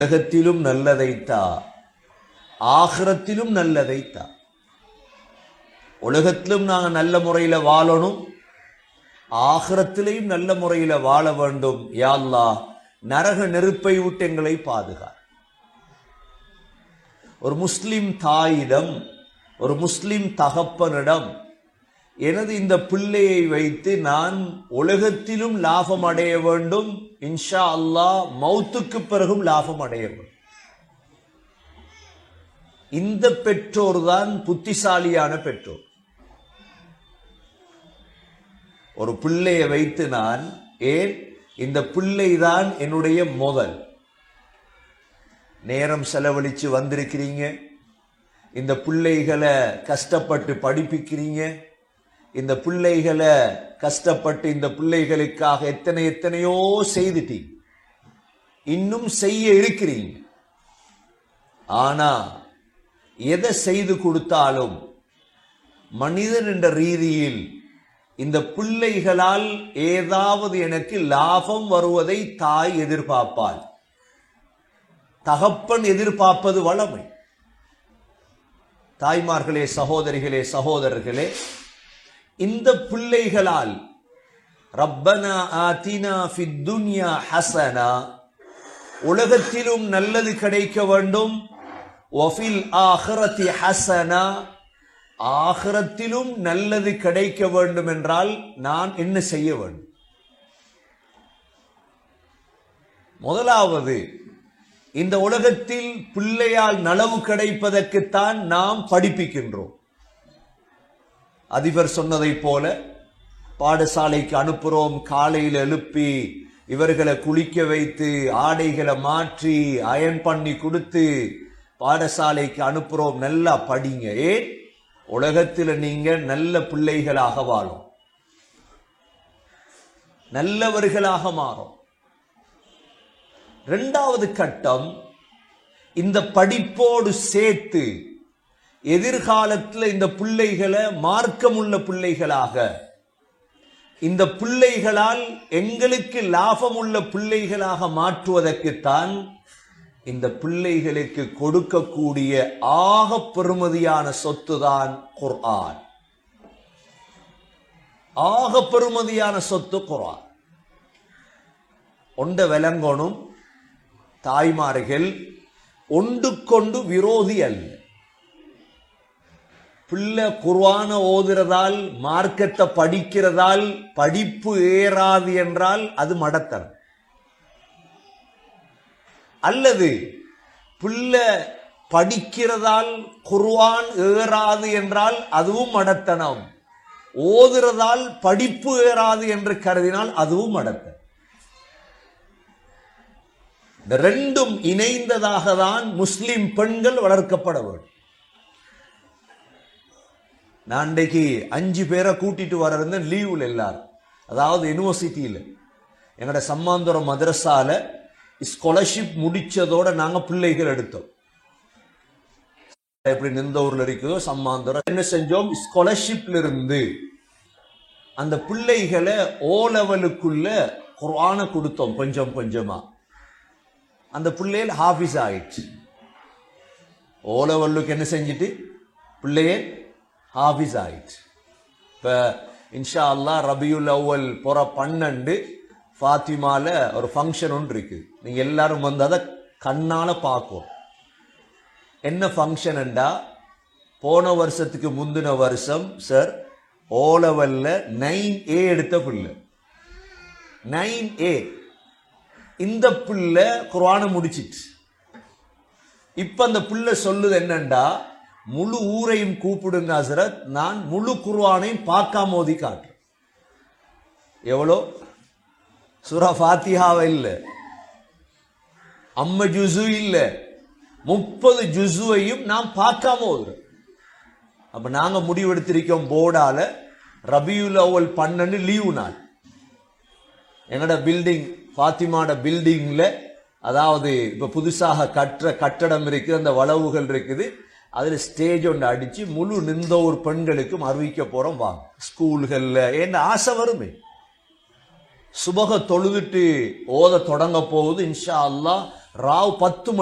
உலகத்திலும் நல்லதைத்தா ஆகிரத்திலும் நல்லதைத்தா உலகத்திலும் நாங்கள் நல்ல முறையில் வாழணும் ஆகிரத்திலையும் நல்ல முறையில் வாழ வேண்டும் யா அல்லாஹ் நரக நெருப்பை விட்டு எங்களை பாதுகார் ஒரு முஸ்லிம் தாயிடம் ஒரு முஸ்லிம் தகப்பனிடம் எனது இந்த பிள்ளையை வைத்து நான் உலகத்திலும் லாபம் அடைய வேண்டும் இன்ஷா அல்லாஹ் மௌத்துக்கு பிறகும் லாபம் அடைய வேண்டும் இந்த பெற்றோர் தான் புத்திசாலியான பெற்றோர் ஒரு பிள்ளையை வைத்து நான் ஏன் இந்த பிள்ளை தான் என்னுடைய முதல் நேரம் செலவழிச்சு வந்திருக்கிறீங்க இந்த பிள்ளைகளை கஷ்டப்பட்டு படிப்பிக்கிறீங்க இந்த பிள்ளைகளை கஷ்டப்பட்டு இந்த பிள்ளைகளுக்காக எத்தனை எத்தனையோ செய்துட்டீங்க இன்னும் செய்ய இருக்கிறீங்க ஆனா எதை செய்து கொடுத்தாலும் மனிதன் என்ற ரீதியில் இந்த பிள்ளைகளால் ஏதாவது எனக்கு லாபம் வருவதை தாய் எதிர்பார்ப்பாள் தகப்பன் எதிர்பார்ப்பது வளமை தாய்மார்களே சகோதரிகளே சகோதரர்களே இந்த பிள்ளைகளால் ரப்பனா ஆத்தினா ஃபித் துன்யா ஹசனா உலகத்திலும் நல்லது கிடைக்க வேண்டும் ஒஃபில் ஆஹிரத்தி ஹசனா ஆகிரத்திலும் நல்லது கிடைக்க வேண்டும் என்றால் நான் என்ன செய்ய வேண்டும் முதலாவது இந்த உலகத்தில் பிள்ளையால் நலவு கிடைப்பதற்குத்தான் நாம் படிப்பிக்கின்றோம் அதிபர் சொன்னதைப் போல பாடசாலைக்கு அனுப்புறோம் காலையில் எழுப்பி இவர்களை குளிக்க வைத்து ஆடைகளை மாற்றி அயன் பண்ணி கொடுத்து பாடசாலைக்கு அனுப்புறோம் நல்லா படிங்க ஏன் உலகத்தில் நீங்க நல்ல பிள்ளைகளாக வாழும் நல்லவர்களாக மாறும் இரண்டாவது கட்டம் இந்த படிப்போடு சேர்த்து எதிர்காலத்தில் இந்த பிள்ளைகளை மார்க்கமுள்ள பிள்ளைகளாக இந்த பிள்ளைகளால் எங்களுக்கு லாபமுள்ள பிள்ளைகளாக மாற்றுவதற்குத்தான் இந்த பிள்ளைகளுக்கு கொடுக்கக்கூடிய ஆக பெருமதியான சொத்து தான் குர்ஆன் ஆக பெருமதியான சொத்து குர்ஆன் ஒண்ட விளங்கணும் தாய்மார்கள் ஒன்றுக்கொண்டு விரோதி அல்ல பிள்ளை குர்ஆன ஓதுறதால் மார்க்கத்தை படிக்கிறதால் படிப்பு ஏறாது என்றால் அது மடத்தனம் அல்லது பிள்ளை படிக்கிறதால் குர்ஆன் ஏறாது என்றால் அதுவும் மடத்தனம் ஓதுறதால் படிப்பு ஏறாது என்று கருதினால் அதுவும் மடத்தனம் இந்த ரெண்டும் இணைந்ததாக தான் முஸ்லிம் பெண்கள் வளர்க்கப்பட வேண்டும் நான் இன்றைக்கு அஞ்சு பேரை கூட்டிட்டு வர இருந்தேன் லீவில் எல்லாரும் அதாவது யூனிவர்சிட்டியில் எங்களோட சம்மாந்துரம் மதரசால ஸ்காலர்ஷிப் முடிச்சதோட நாங்க பிள்ளைகள் எடுத்தோம் எப்படி நிந்தூர்ல இருக்குதோ சம்மாந்துரம் என்ன செஞ்சோம் ஸ்காலர்ஷிப்ல இருந்து அந்த பிள்ளைகளை ஓ லெவலுக்குள்ள குர்ஆனை கொடுத்தோம் கொஞ்சம் கொஞ்சமா அந்த பிள்ளைகள் ஹாஃபிஸ் ஆயிடுச்சு ஓ லெவலுக்கு என்ன செஞ்சுட்டு பிள்ளைய ஹாஃபிஸ் ஆயிடுச்சு இப்போ இன்ஷா அல்லா ரபியுல் அவ்வல் புற பன்னெண்டு ஃபாத்திமால ஒரு ஃபங்க்ஷன் ஒன்று இருக்கு நீங்க எல்லாரும் வந்து அதை கண்ணால பார்க்கும் என்ன ஃபங்க்ஷன்டா போன வருஷத்துக்கு முந்தின வருஷம் சார் ஓ லெவல்ல நைன் ஏ எடுத்த பிள்ளை நைன் ஏ இந்த பிள்ளை குர்ஆனை முடிச்சிட்டு இப்ப அந்த பிள்ளை சொல்லுது என்னண்டா முழு ஊரையும் கூப்பிடுங்க ஹசரத் நான் முழு குர்ஆனையும் பார்க்காம ஓதி காட்டுறேன் எவ்வளோ சூரா ஃபாத்திஹாவை இல்லை அம்ம ஜுசு இல்லை முப்பது ஜுசுவையும் நாம் பார்க்காம ஓதுறோம் அப்ப நாங்க முடிவெடுத்திருக்கோம் போர்டால ரபியுல் அவ்வல் பன்னெண்டு லீவு நாள் எங்கட பில்டிங் ஃபாத்திமாட பில்டிங்ல அதாவது இப்ப புதுசாக கட்டுற கட்டடம் இருக்குது அந்த வளவுகள் இருக்குது அதுல ஸ்டேஜ் ஒன்று அடிச்சு முழு நிந்தோர் பெண்களுக்கும் அறிவிக்க போறோம் வாங்க ஸ்கூல்கள்ல என்ன ஆசை வருமே சுபக தொழுதுட்டு ஓத தொடங்க போகுது இன்ஷா அல்லாஹ் ராவ் பத்து